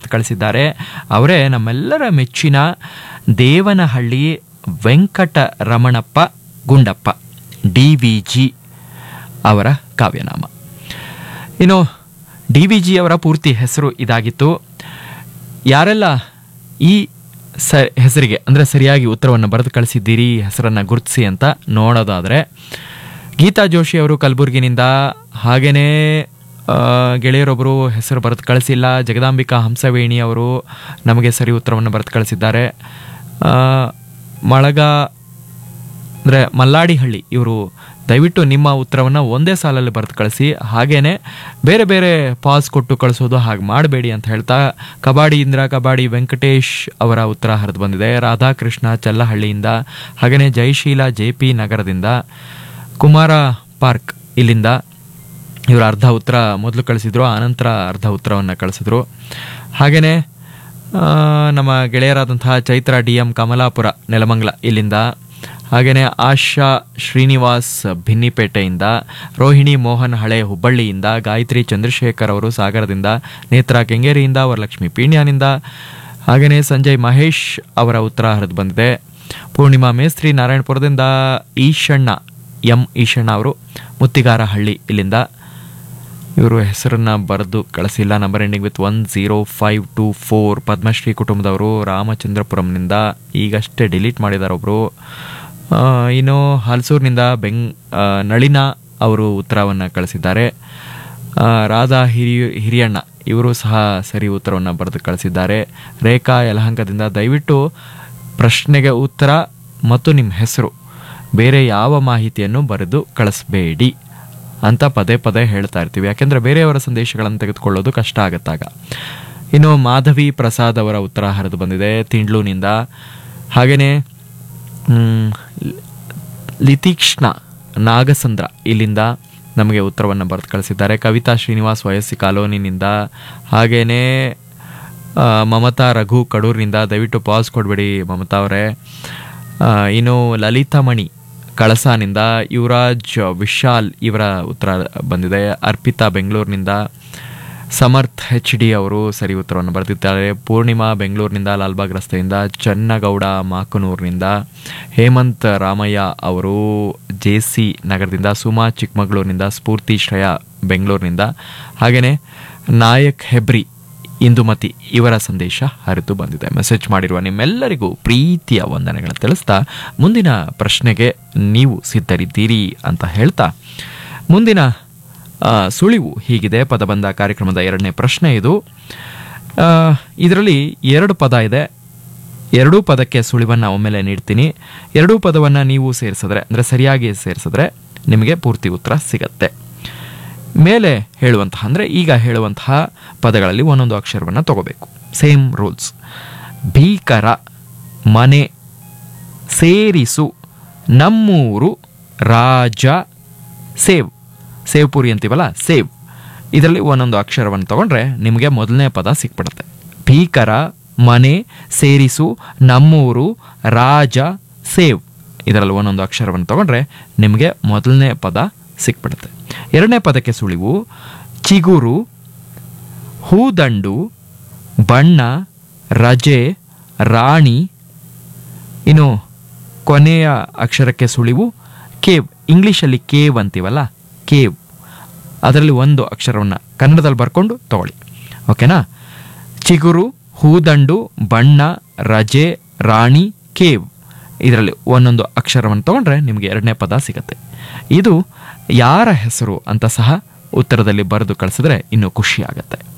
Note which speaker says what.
Speaker 1: ಬರೆದು ಕಳಿಸಿದ್ದಾರೆ ಅವರೇ ನಮ್ಮೆಲ್ಲರ ಮೆಚ್ಚಿನ Devanahalli Venkataramanappa Gundappa D V G ಅವರ ಕಾವ್ಯನಾಮ ಇನ್ನು ಡಿ ವಿ ಜಿ ಅವರ ಪೂರ್ತಿ ಹೆಸರು ಇದಾಗಿತ್ತು ಯಾರೆಲ್ಲ ಈ ಸ ಹೆಸರಿಗೆ ಅಂದರೆ ಸರಿಯಾಗಿ ಉತ್ತರವನ್ನು ಬರೆದು ಕಳಿಸಿದ್ದೀರಿ ಹೆಸರನ್ನು ಗುರುತಿಸಿ ಅಂತ ನೋಡೋದಾದರೆ ಗೀತಾ ಜೋಶಿ ಅವರು ಕಲಬುರಗಿನಿಂದ ಹಾಗೆಯೇ ಗೆಳೆಯರೊಬ್ಬರು ಹೆಸರು ಬರೆದು ಕಳಿಸಿಲ್ಲ ಜಗದಾಂಬಿಕಾ ಹಂಸವೇಣಿ ಅವರು ನಮಗೆ ಸರಿ ಉತ್ತರವನ್ನು ಬರೆದು ಕಳಿಸಿದ್ದಾರೆ ಆ, ಮಳಗ ಅಂದರೆ ಮಲ್ಲಾಡಿಹಳ್ಳಿ ಇವರು ದಯವಿಟ್ಟು ನಿಮ್ಮ ಉತ್ತರವನ್ನು ಒಂದೇ ಸಾಲಲ್ಲಿ ಬರೆದು ಕಳಿಸಿ ಹಾಗೇನೆ ಬೇರೆ ಬೇರೆ ಪಾಸ್ ಕೊಟ್ಟು ಕಳಿಸೋದು ಹಾಗೆ ಮಾಡಬೇಡಿ ಅಂತ ಹೇಳ್ತಾ ಕಬಾಡಿ ಇಂದ್ರ ಕಬಾಡಿ ವೆಂಕಟೇಶ್ ಅವರ ಉತ್ತರ ಹರಿದು ಬಂದಿದೆ ರಾಧಾಕೃಷ್ಣ ಚಲ್ಲಹಳ್ಳಿಯಿಂದ ಹಾಗೆಯೇ ಜಯಶೀಲ ಜೆ ಪಿ ನಗರದಿಂದ ಕುಮಾರ ಪಾರ್ಕ್ ಇಲ್ಲಿಂದ ಇವರು ಅರ್ಧ ಉತ್ತರ ಮೊದಲು ಕಳಿಸಿದ್ರು ಆನಂತರ ಅರ್ಧ ಉತ್ತರವನ್ನು ಕಳಿಸಿದ್ರು ಹಾಗೆಯೇ ಆ, ನಮ್ಮ ಗೆಳೆಯರಾದಂತಹ ಚೈತ್ರ ಡಿ ಎಂ ಕಮಲಾಪುರ ನೆಲಮಂಗಲ ಇಲ್ಲಿಂದ ಹಾಗೆಯೇ ಆಶಾ ಶ್ರೀನಿವಾಸ್ ಭಿನ್ನಿಪೇಟೆಯಿಂದ ರೋಹಿಣಿ ಮೋಹನ್ ಹಳೆ ಹುಬ್ಬಳ್ಳಿಯಿಂದ ಗಾಯತ್ರಿ ಚಂದ್ರಶೇಖರ್ ಅವರು ಸಾಗರದಿಂದ ನೇತ್ರ ಕೆಂಗೇರಿಯಿಂದ ವರಲಕ್ಷ್ಮಿ ಪೀಣ್ಯನಿಂದ ಹಾಗೆಯೇ ಸಂಜಯ್ ಮಹೇಶ್ ಅವರ ಉತ್ತರ ಹರಿದು ಬಂದಿದೆ ಪೂರ್ಣಿಮಾ ಮೇಸ್ತ್ರಿ ನಾರಾಯಣಪುರದಿಂದ ಈಶಣ್ಣ ಎಂ ಈಶಣ್ಣ ಅವರು ಮುತ್ತಿಗಾರಹಳ್ಳಿ ಇಲ್ಲಿಂದ ಇವರು ಹೆಸರನ್ನ ಬರೆದು ಕಳಿಸಿಲ್ಲ number ending with one zero five two four Padmashri ಕುಟುಂಬದವರು ರಾಮಚಂದ್ರಪುರಂನಿಂದ ಈಗಷ್ಟೇ ಡಿಲೀಟ್ ಮಾಡಿದ್ದಾರೆ ಒಬ್ಬರು ಇನ್ನು ಹಲಸೂರಿನಿಂದ ಬೆಂಗ್ ಆ, ನಳಿನ ಅವರು ಉತ್ತರವನ್ನು ಕಳಿಸಿದ್ದಾರೆ ಆ, ರಾಧಾ ಹಿರಿಯ ಹಿರಿಯಣ್ಣ ಇವರು ಸಹ ಸರಿ ಉತ್ತರವನ್ನು ಬರೆದು ಕಳಿಸಿದ್ದಾರೆ ರೇಖಾ ಯಲಹಂಕದಿಂದ ದಯವಿಟ್ಟು ಪ್ರಶ್ನೆಗೆ ಉತ್ತರ ಮತ್ತು ನಿಮ್ಮ ಹೆಸರು ಬೇರೆ ಯಾವ ಮಾಹಿತಿಯನ್ನು ಬರೆದು ಕಳಿಸ್ಬೇಡಿ ಅಂತ ಪದೇ ಪದೇ ಹೇಳ್ತಾ ಇರ್ತೀವಿ ಯಾಕೆಂದರೆ ಬೇರೆಯವರ ಸಂದೇಶಗಳನ್ನು ತೆಗೆದುಕೊಳ್ಳೋದು ಕಷ್ಟ ಆಗತ್ತಾಗ ಇನ್ನು ಮಾಧವಿ ಪ್ರಸಾದ್ ಅವರ ಉತ್ತರ ಹರಿದು ಬಂದಿದೆ ತಿಂಡ್ಲೂನಿಂದ ಹಾಗೆಯೇ ಮ್, ಲಿತೀಕ್ಷ್ಣ ನಾಗಸಂದ್ರ ಇಲ್ಲಿಂದ ನಮಗೆ ಉತ್ತರವನ್ನು ಬರೆದು ಕಳಿಸಿದ್ದಾರೆ ಕವಿತಾ ಶ್ರೀನಿವಾಸ್ ವಯಸ್ಸಿ ಕಾಲೋನಿನಿಂದ ಹಾಗೆಯೇ ಆ, ಮಮತಾ ರಘು ಕಡೂರಿನಿಂದ ದಯವಿಟ್ಟು ಪಾಸ್ ಕೊಡಬೇಡಿ ಮಮತಾ ಅವರೇ ಆ, ಇನ್ನು ಲಲಿತಾ ಮಣಿ ಕಳಸಾನಿಂದ ಯುವರಾಜ್ ವಿಶಾಲ್ ಇವರ ಉತ್ತರ ಬಂದಿದೆ ಅರ್ಪಿತಾ ಬೆಂಗಳೂರಿನಿಂದ ಸಮರ್ಥ್ ಎಚ್ ಡಿ ಅವರು ಸರಿ ಉತ್ತರವನ್ನು ಬರೆದಿದ್ದಾರೆ ಪೂರ್ಣಿಮಾ ಬೆಂಗಳೂರಿನಿಂದ ಲಾಲ್ಬಾಗ್ ರಸ್ತೆಯಿಂದ ಚನ್ನಗೌಡ ಮಾಕನೂರಿನಿಂದ ಹೇಮಂತ್ ರಾಮಯ್ಯ ಅವರು ಜೆ ಸಿ ನಗರದಿಂದ ಸುಮಾ ಚಿಕ್ಕಮಗಳೂರಿನಿಂದ ಸ್ಫೂರ್ತಿ ಶ್ರೇಯಾ ಬೆಂಗಳೂರಿನಿಂದ ಹಾಗೆಯೇ ನಾಯಕ್ ಹೆಬ್ರಿ ಇಂದುಮತಿ ಇವರ ಸಂದೇಶ ಹರಿದು ಬಂದಿದೆ ಮೆಸೇಜ್ ಮಾಡಿರುವ ನಿಮ್ಮೆಲ್ಲರಿಗೂ ಪ್ರೀತಿಯ ವಂದನೆಗಳನ್ನು ತಿಳಿಸ್ತಾ ಮುಂದಿನ ಪ್ರಶ್ನೆಗೆ ನೀವು ಸಿದ್ಧರಿದ್ದೀರಿ ಅಂತ ಹೇಳ್ತಾ ಮುಂದಿನ ಆ, ಸುಳಿವು ಹೀಗಿದೆ ಪದಬಂಧ ಕಾರ್ಯಕ್ರಮದ ಎರಡನೇ ಪ್ರಶ್ನೆ ಇದು ಇದರಲ್ಲಿ ಎರಡು ಪದ ಇದೆ ಎರಡೂ ಪದಕ್ಕೆ ಸುಳಿವನ್ನು ಒಮ್ಮೆಲೆ ನೀಡ್ತೀನಿ ಎರಡೂ ಪದವನ್ನು ನೀವು ಸೇರಿಸಿದ್ರೆ ಅಂದರೆ ಸರಿಯಾಗಿ ಸೇರಿಸಿದ್ರೆ ನಿಮಗೆ ಪೂರ್ತಿ ಉತ್ತರ ಸಿಗತ್ತೆ ಮೇಲೆ ಹೇಳುವಂತಹ ಅಂದರೆ ಈಗ ಹೇಳುವಂತಹ ಪದಗಳಲ್ಲಿ ಒಂದೊಂದು ಅಕ್ಷರವನ್ನು ತಗೋಬೇಕು ಸೇಮ್ ರೂಲ್ಸ್ ಭೀಕರ ಮನೆ ಸೇರಿಸು ನಮ್ಮೂರು ರಾಜ ಸೇವ್ ಸೇವ್ ಪುರಿ ಅಂತೀವಲ್ಲ ಸೇವ್ ಇದರಲ್ಲಿ ಒಂದೊಂದು ಅಕ್ಷರವನ್ನು ತಗೊಂಡ್ರೆ ನಿಮಗೆ ಮೊದಲನೇ ಪದ ಸಿಕ್ಬಿಡುತ್ತೆ ಭೀಕರ ಮನೆ ಸೇರಿಸು ನಮ್ಮೂರು ರಾಜ ಸೇವ್ ಇದರಲ್ಲಿ ಒಂದೊಂದು ಅಕ್ಷರವನ್ನು ತಗೊಂಡ್ರೆ ನಿಮಗೆ ಮೊದಲನೇ ಪದ ಸಿಕ್ಬಿಡುತ್ತೆ ಎರಡನೇ ಪದಕ್ಕೆ ಸುಳಿವು ಚಿಗುರು ಹೂದಂಡು ಬಣ್ಣ ರಜೆ ರಾಣಿ ಇನ್ನು ಕೊನೆಯ ಅಕ್ಷರಕ್ಕೆ ಸುಳಿವು ಕೇವ್ ಇಂಗ್ಲೀಷಲ್ಲಿ ಕೇವ್ ಅಂತೀವಲ್ಲ ಕೇವ್ ಅದರಲ್ಲಿ ಒಂದು ಅಕ್ಷರವನ್ನು ಕನ್ನಡದಲ್ಲಿ ಬರ್ಕೊಂಡು ತಗೊಳ್ಳಿ ಓಕೆನಾ ಚಿಗುರು ಹೂದಂಡು ಬಣ್ಣ ರಜೆ ರಾಣಿ ಕೇವ್ ಇದರಲ್ಲಿ ಒಂದೊಂದು ಅಕ್ಷರವನ್ನು ತಗೊಂಡ್ರೆ ನಿಮಗೆ ಎರಡನೇ ಪದ ಸಿಗತ್ತೆ ಇದು ಯಾರ ಹೆಸರು ಅಂತ ಸಹ ಉತ್ತರದಲ್ಲಿ ಬರೆದು ಕಳಿಸಿದ್ರೆ ಇನ್ನೂ ಖುಷಿ ಆಗತ್ತೆ